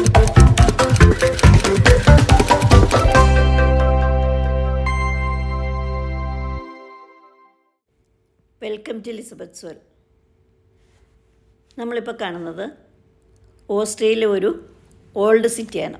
welcome to Elizabeth സ്വൽ നമ്മളിപ്പോൾ കാണുന്നത് Australia ഒരു ഓൾഡ് സിറ്റിയാണ്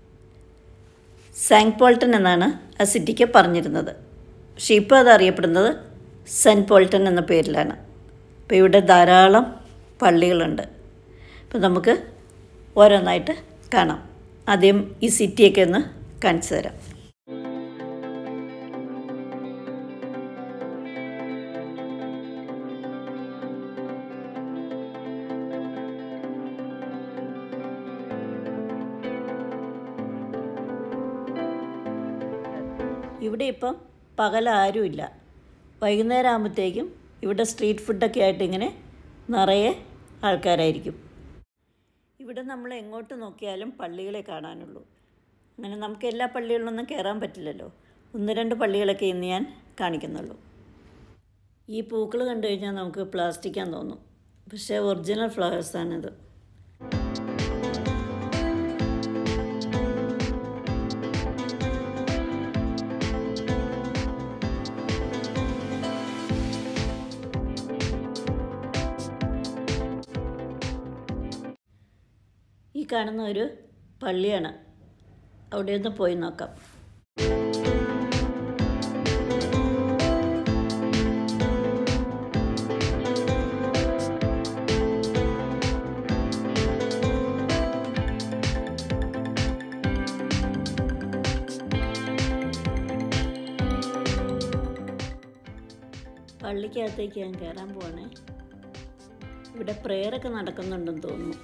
സാങ് പോൾട്ടൺ എന്നാണ് ആ സിറ്റിക്ക് പറഞ്ഞിരുന്നത് പക്ഷേ ഇപ്പോൾ അത് അറിയപ്പെടുന്നത് സെൻറ്റ് പോൾട്ടൺ എന്ന പേരിലാണ് അപ്പോൾ ഇവിടെ ധാരാളം പള്ളികളുണ്ട് അപ്പോൾ നമുക്ക് ഓരോന്നായിട്ട് കാണാം ആദ്യം ഈ സിറ്റിയൊക്കെ ഒന്ന് കാണിച്ചു തരാം ഇവിടെ ഇപ്പം പകൽ ആരുമില്ല വൈകുന്നേരം ആകുമ്പോഴത്തേക്കും ഇവിടെ സ്ട്രീറ്റ് ഫുഡൊക്കെ ആയിട്ട് ഇങ്ങനെ നിറയെ ആൾക്കാരായിരിക്കും ഇവിടെ നമ്മൾ എങ്ങോട്ട് നോക്കിയാലും പള്ളികളെ കാണാനുള്ളൂ അങ്ങനെ നമുക്ക് എല്ലാ പള്ളികളിലൊന്നും കയറാൻ പറ്റില്ലല്ലോ ഒന്ന് രണ്ട് പള്ളികളൊക്കെ ഇന്ന് ഞാൻ കാണിക്കുന്നുള്ളൂ ഈ പൂക്കൾ കണ്ടു കഴിഞ്ഞാൽ നമുക്ക് പ്ലാസ്റ്റിക്കാൻ തോന്നും പക്ഷേ ഒറിജിനൽ ഫ്ലവേഴ്സാണിത് ഈ കാണുന്ന ഒരു പള്ളിയാണ് അവിടെ ഒന്ന് പോയി നോക്കാം പള്ളിക്കകത്തേക്ക് ഞാൻ കയറാൻ പോവാണേ ഇവിടെ പ്രേയറൊക്കെ നടക്കുന്നുണ്ടെന്ന് തോന്നുന്നു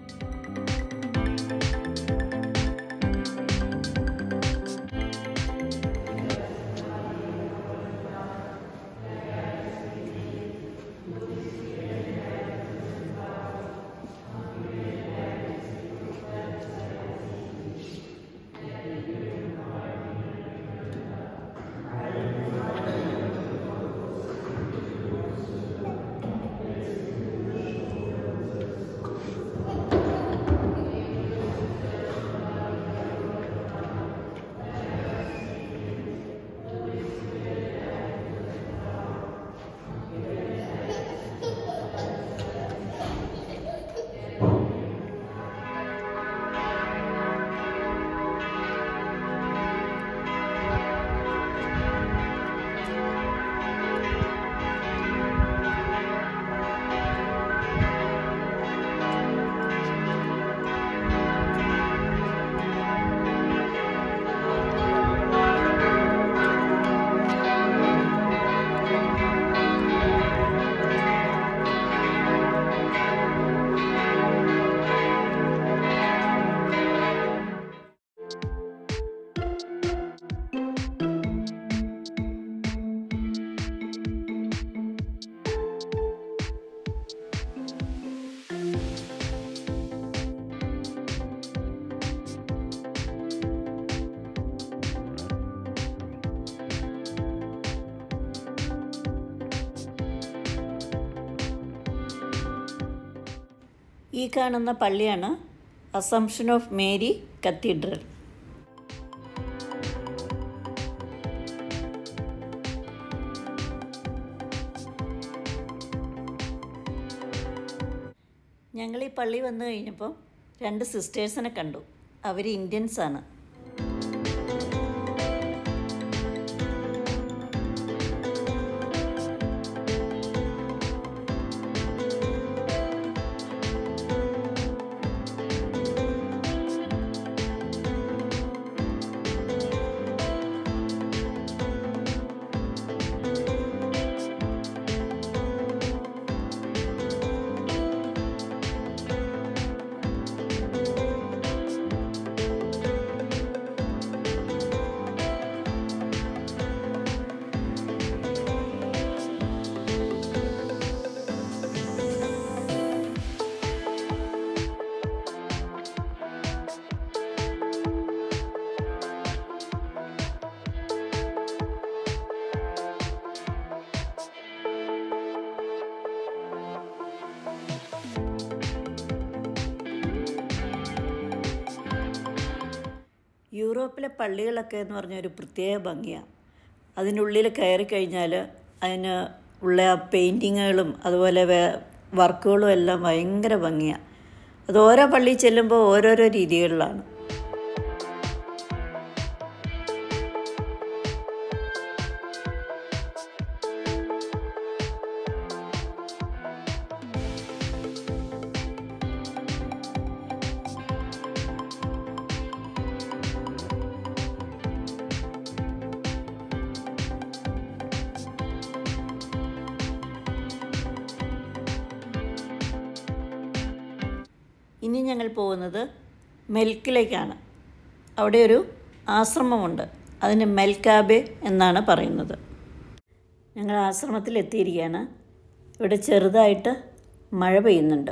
ഈ കാണുന്ന പള്ളിയാണ് അസംഷൻ ഓഫ് മേരി കത്തീഡ്രൽ ഞങ്ങൾ ഈ പള്ളി വന്നു കഴിഞ്ഞപ്പോൾ രണ്ട് സിസ്റ്റേഴ്സിനെ കണ്ടു അവർ ഇന്ത്യൻസ് ആണ് യൂറോപ്പിലെ പള്ളികളൊക്കെ എന്ന് പറഞ്ഞ ഒരു പ്രത്യേക ഭംഗിയാണ് അതിനുള്ളിൽ കയറി കഴിഞ്ഞാൽ അതിന് ഉള്ള ആ പെയിൻറ്റിങ്ങുകളും അതുപോലെ വേ വർക്കുകളും എല്ലാം ഭയങ്കര ഭംഗിയാണ് അത് ഓരോ പള്ളിയിൽ ചെല്ലുമ്പോൾ ഓരോരോ രീതികളിലാണ് ഇനി ഞങ്ങൾ പോകുന്നത് മെൽക്കിലേക്കാണ് അവിടെ ഒരു ആശ്രമമുണ്ട് അതിന് മെൽക്കാബെ എന്നാണ് പറയുന്നത് ഞങ്ങൾ ആശ്രമത്തിൽ എത്തിയിരിക്കുകയാണ് ഇവിടെ ചെറുതായിട്ട് മഴ പെയ്യുന്നുണ്ട്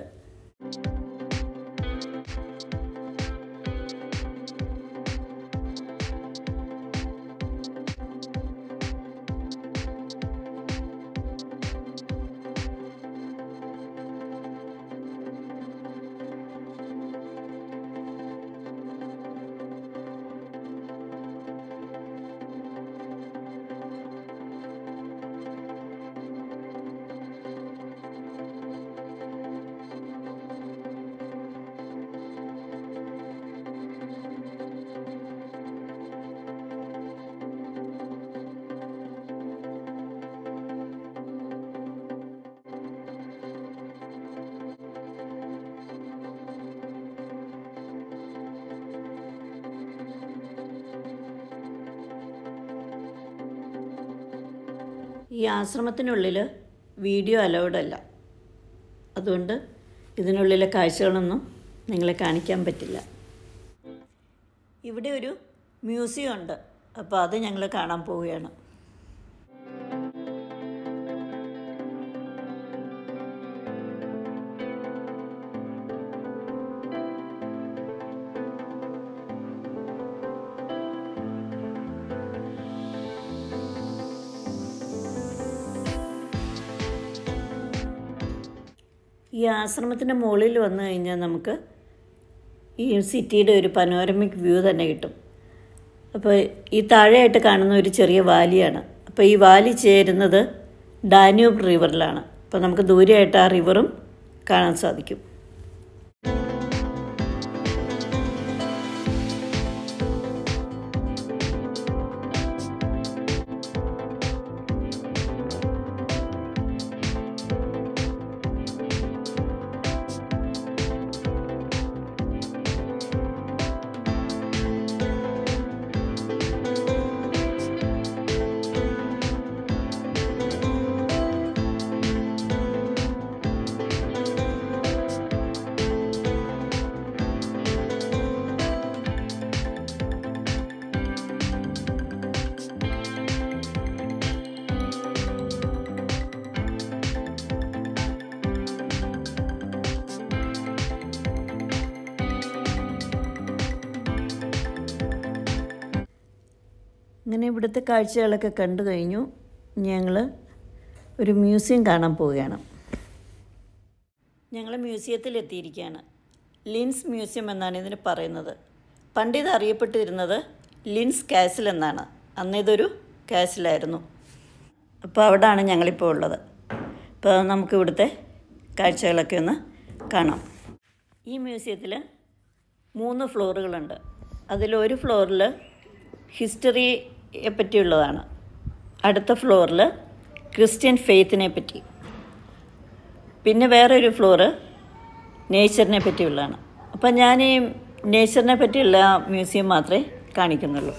ഈ ആശ്രമത്തിനുള്ളിൽ വീഡിയോ അലൗഡ് അല്ല അതുകൊണ്ട് ഇതിനുള്ളിലെ കാഴ്ചകളൊന്നും നിങ്ങളെ കാണിക്കാൻ പറ്റില്ല ഇവിടെ ഒരു മ്യൂസിയം ഉണ്ട് അപ്പോൾ അത് ഞങ്ങൾ കാണാൻ പോവുകയാണ് ഈ ആശ്രമത്തിൻ്റെ മുകളിൽ വന്നു കഴിഞ്ഞാൽ നമുക്ക് ഈ സിറ്റിയുടെ ഒരു പനോരമിക് വ്യൂ തന്നെ കിട്ടും അപ്പോൾ ഈ താഴെയായിട്ട് കാണുന്ന ഒരു ചെറിയ വാലിയാണ് അപ്പോൾ ഈ വാലി ചേരുന്നത് ഡാന്യൂബ് റിവറിലാണ് അപ്പോൾ നമുക്ക് ദൂരെയായിട്ട് ആ റിവറും കാണാൻ സാധിക്കും ഇങ്ങനെ ഇവിടുത്തെ കാഴ്ചകളൊക്കെ കണ്ടു കഴിഞ്ഞു ഞങ്ങൾ ഒരു മ്യൂസിയം കാണാൻ പോവുകയാണ് ഞങ്ങൾ മ്യൂസിയത്തിൽ എത്തിയിരിക്കുകയാണ് ലിൻസ് മ്യൂസിയം എന്നാണ് ഇതിന് പറയുന്നത് പണ്ട് ഇത് അറിയപ്പെട്ടിരുന്നത് ലിൻസ് കാസിൽ എന്നാണ് അന്ന് ഇതൊരു കാസിലായിരുന്നു അപ്പോൾ അവിടെയാണ് ഞങ്ങളിപ്പോൾ ഉള്ളത് അപ്പോൾ നമുക്ക് ഇവിടുത്തെ കാഴ്ചകളൊക്കെ ഒന്ന് കാണാം ഈ മ്യൂസിയത്തിൽ മൂന്ന് ഫ്ലോറുകളുണ്ട് അതിലൊരു ഫ്ലോറിൽ ഹിസ്റ്ററിയെ പറ്റിയുള്ളതാണ് അടുത്ത ഫ്ലോറിൽ ക്രിസ്ത്യൻ ഫെയ്ത്തിനെ പറ്റി പിന്നെ വേറൊരു ഫ്ലോറ് നേച്ചറിനെ പറ്റിയുള്ളതാണ് അപ്പം ഞാൻ ഈ നേച്ചറിനെ പറ്റിയുള്ള മ്യൂസിയം മാത്രമേ കാണിക്കുന്നുള്ളൂ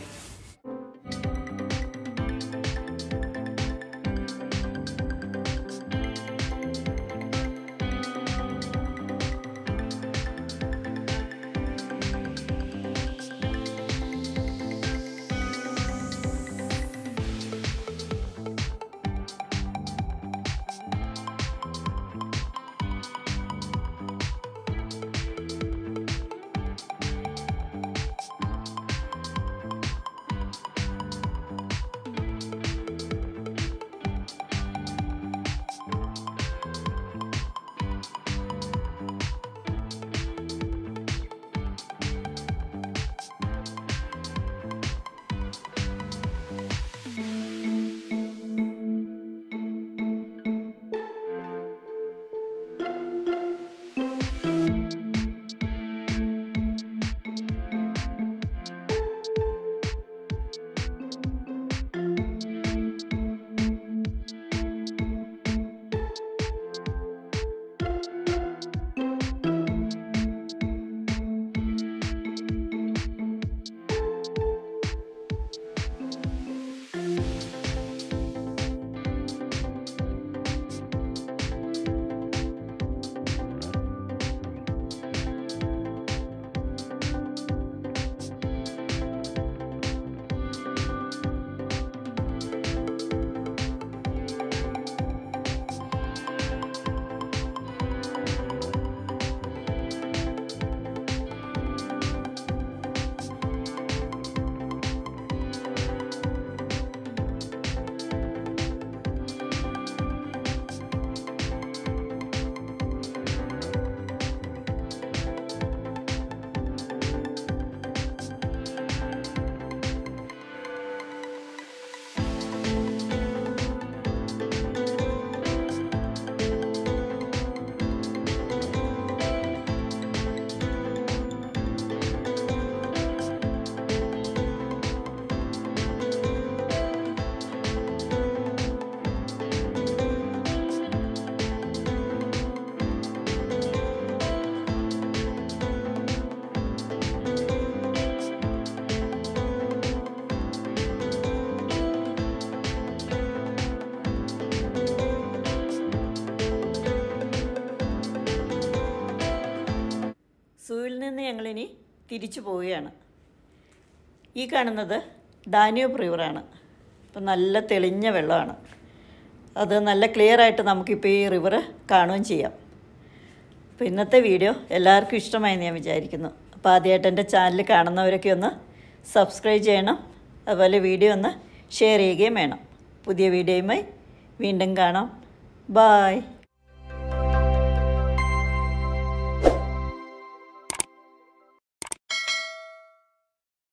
തിരിച്ചു പോവുകയാണ് ഈ കാണുന്നത് ഡാന്യൂബ് റിവറാണ് ഇപ്പം നല്ല തെളിഞ്ഞ വെള്ളമാണ് അത് നല്ല ക്ലിയർ ആയിട്ട് നമുക്കിപ്പോൾ ഈ റിവർ കാണുകയും ചെയ്യാം അപ്പോൾ ഇന്നത്തെ വീഡിയോ എല്ലാവർക്കും ഇഷ്ടമായെന്ന് ഞാൻ വിചാരിക്കുന്നു അപ്പോൾ ആദ്യമായിട്ട് എൻ്റെ ചാനൽ കാണുന്നവരൊക്കെ ഒന്ന് സബ്സ്ക്രൈബ് ചെയ്യണം അതുപോലെ വീഡിയോ ഒന്ന് ഷെയർ ചെയ്യുകയും വേണം പുതിയ വീഡിയോയുമായി വീണ്ടും കാണാം ബായ്